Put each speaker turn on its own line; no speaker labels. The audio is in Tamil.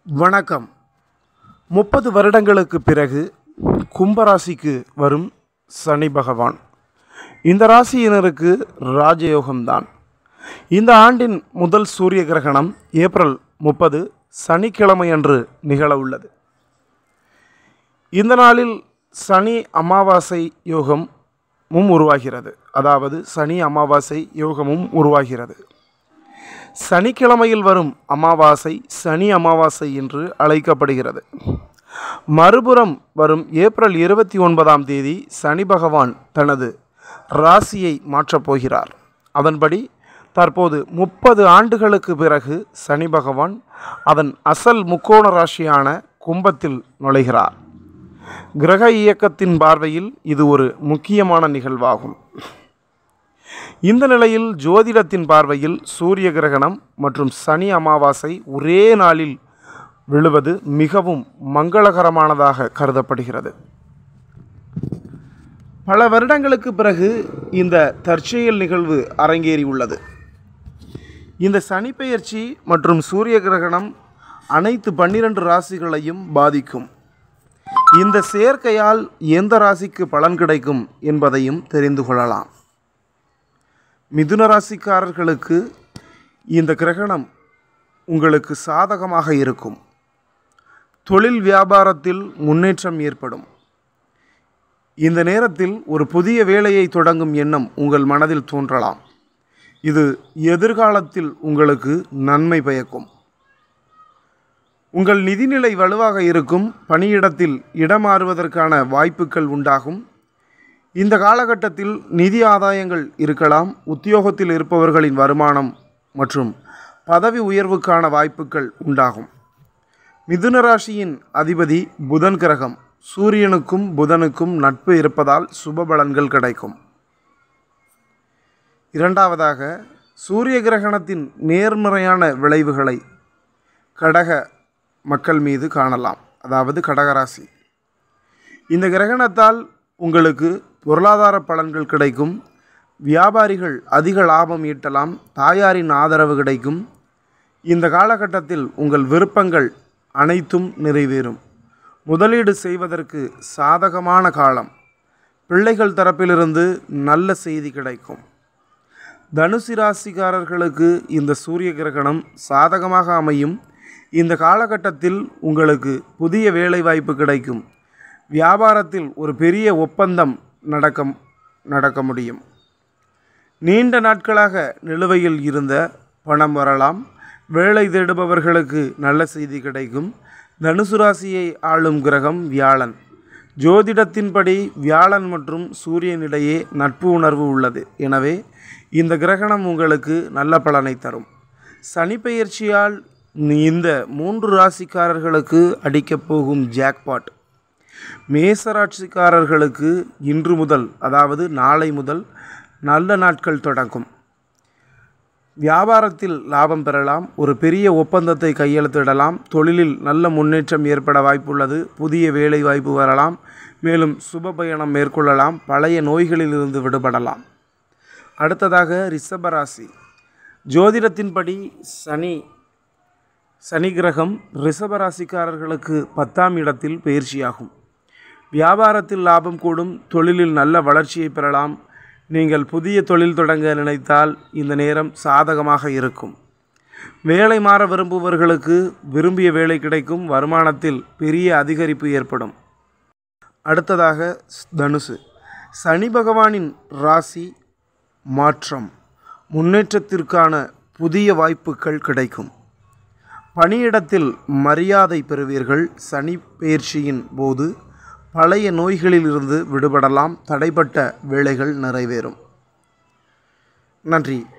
வணக்கம் முப்பது வருடங்களுக்கு பிறகு கும்பராசிக்கு வரும் சனி பகவான் இந்த ராசியினருக்கு ராஜயோகம்தான் இந்த ஆண்டின் முதல் சூரிய கிரகணம் ஏப்ரல் முப்பது சனிக்கிழமை அன்று நிகழ உள்ளது இந்த நாளில் சனி அமாவாசை யோகமும் உருவாகிறது அதாவது சனி அமாவாசை யோகமும் உருவாகிறது சனிக்கிழமையில் வரும் அமாவாசை சனி அமாவாசை என்று அழைக்கப்படுகிறது மறுபுறம் வரும் ஏப்ரல் இருபத்தி ஒன்பதாம் தேதி சனி பகவான் தனது ராசியை மாற்றப் போகிறார் அதன்படி தற்போது முப்பது ஆண்டுகளுக்கு பிறகு சனி பகவான் அதன் அசல் முக்கோண ராசியான கும்பத்தில் நுழைகிறார் கிரக இயக்கத்தின் பார்வையில் இது ஒரு முக்கியமான நிகழ்வாகும் இந்த நிலையில் ஜோதிடத்தின் பார்வையில் சூரிய கிரகணம் மற்றும் சனி அமாவாசை ஒரே நாளில் விழுவது மிகவும் மங்களகரமானதாக கருதப்படுகிறது பல வருடங்களுக்கு பிறகு இந்த தற்செயல் நிகழ்வு அரங்கேறியுள்ளது இந்த சனிப்பெயர்ச்சி மற்றும் சூரிய கிரகணம் அனைத்து பன்னிரண்டு ராசிகளையும் பாதிக்கும் இந்த சேர்க்கையால் எந்த ராசிக்கு பலன் கிடைக்கும் என்பதையும் தெரிந்து கொள்ளலாம் மிதுன ராசிக்காரர்களுக்கு இந்த கிரகணம் உங்களுக்கு சாதகமாக இருக்கும் தொழில் வியாபாரத்தில் முன்னேற்றம் ஏற்படும் இந்த நேரத்தில் ஒரு புதிய வேலையை தொடங்கும் எண்ணம் உங்கள் மனதில் தோன்றலாம் இது எதிர்காலத்தில் உங்களுக்கு நன்மை பயக்கும் உங்கள் நிதிநிலை வலுவாக இருக்கும் பணியிடத்தில் இடமாறுவதற்கான வாய்ப்புகள் உண்டாகும் இந்த காலகட்டத்தில் நிதி ஆதாயங்கள் இருக்கலாம் உத்தியோகத்தில் இருப்பவர்களின் வருமானம் மற்றும் பதவி உயர்வுக்கான வாய்ப்புகள் உண்டாகும் மிதுன ராசியின் அதிபதி புதன் கிரகம் சூரியனுக்கும் புதனுக்கும் நட்பு இருப்பதால் சுப பலன்கள் கிடைக்கும் இரண்டாவதாக சூரிய கிரகணத்தின் நேர்மறையான விளைவுகளை கடக மக்கள் மீது காணலாம் அதாவது கடகராசி இந்த கிரகணத்தால் உங்களுக்கு பொருளாதார பலன்கள் கிடைக்கும் வியாபாரிகள் அதிக லாபம் ஈட்டலாம் தாயாரின் ஆதரவு கிடைக்கும் இந்த காலகட்டத்தில் உங்கள் விருப்பங்கள் அனைத்தும் நிறைவேறும் முதலீடு செய்வதற்கு சாதகமான காலம் பிள்ளைகள் தரப்பிலிருந்து நல்ல செய்தி கிடைக்கும் தனுசு ராசிக்காரர்களுக்கு இந்த சூரிய கிரகணம் சாதகமாக அமையும் இந்த காலகட்டத்தில் உங்களுக்கு புதிய வேலை வாய்ப்பு கிடைக்கும் வியாபாரத்தில் ஒரு பெரிய ஒப்பந்தம் நடக்க நடக்க முடியும் நீண்ட நாட்களாக நிலுவையில் இருந்த பணம் வரலாம் வேலை தேடுபவர்களுக்கு நல்ல செய்தி கிடைக்கும் தனுசு ராசியை ஆளும் கிரகம் வியாழன் ஜோதிடத்தின்படி வியாழன் மற்றும் சூரியனிடையே நட்பு உணர்வு உள்ளது எனவே இந்த கிரகணம் உங்களுக்கு நல்ல பலனை தரும் சனி பெயர்ச்சியால் இந்த மூன்று ராசிக்காரர்களுக்கு அடிக்கப் போகும் ஜாக்பாட் மேசராட்சிக்காரர்களுக்கு இன்று முதல் அதாவது நாளை முதல் நல்ல நாட்கள் தொடங்கும் வியாபாரத்தில் லாபம் பெறலாம் ஒரு பெரிய ஒப்பந்தத்தை கையெழுத்திடலாம் தொழிலில் நல்ல முன்னேற்றம் ஏற்பட வாய்ப்புள்ளது புதிய வேலை வாய்ப்பு வரலாம் மேலும் சுப பயணம் மேற்கொள்ளலாம் பழைய நோய்களிலிருந்து விடுபடலாம் அடுத்ததாக ரிஷபராசி ஜோதிடத்தின்படி சனி சனி கிரகம் ரிஷபராசிக்காரர்களுக்கு பத்தாம் இடத்தில் பயிற்சியாகும் வியாபாரத்தில் லாபம் கூடும் தொழிலில் நல்ல வளர்ச்சியை பெறலாம் நீங்கள் புதிய தொழில் தொடங்க நினைத்தால் இந்த நேரம் சாதகமாக இருக்கும் வேலை மாற விரும்புபவர்களுக்கு விரும்பிய வேலை கிடைக்கும் வருமானத்தில் பெரிய அதிகரிப்பு ஏற்படும் அடுத்ததாக தனுசு சனி பகவானின் ராசி மாற்றம் முன்னேற்றத்திற்கான புதிய வாய்ப்புகள் கிடைக்கும் பணியிடத்தில் மரியாதை பெறுவீர்கள் சனி பயிற்சியின் போது பழைய நோய்களிலிருந்து விடுபடலாம் தடைப்பட்ட வேலைகள் நிறைவேறும் நன்றி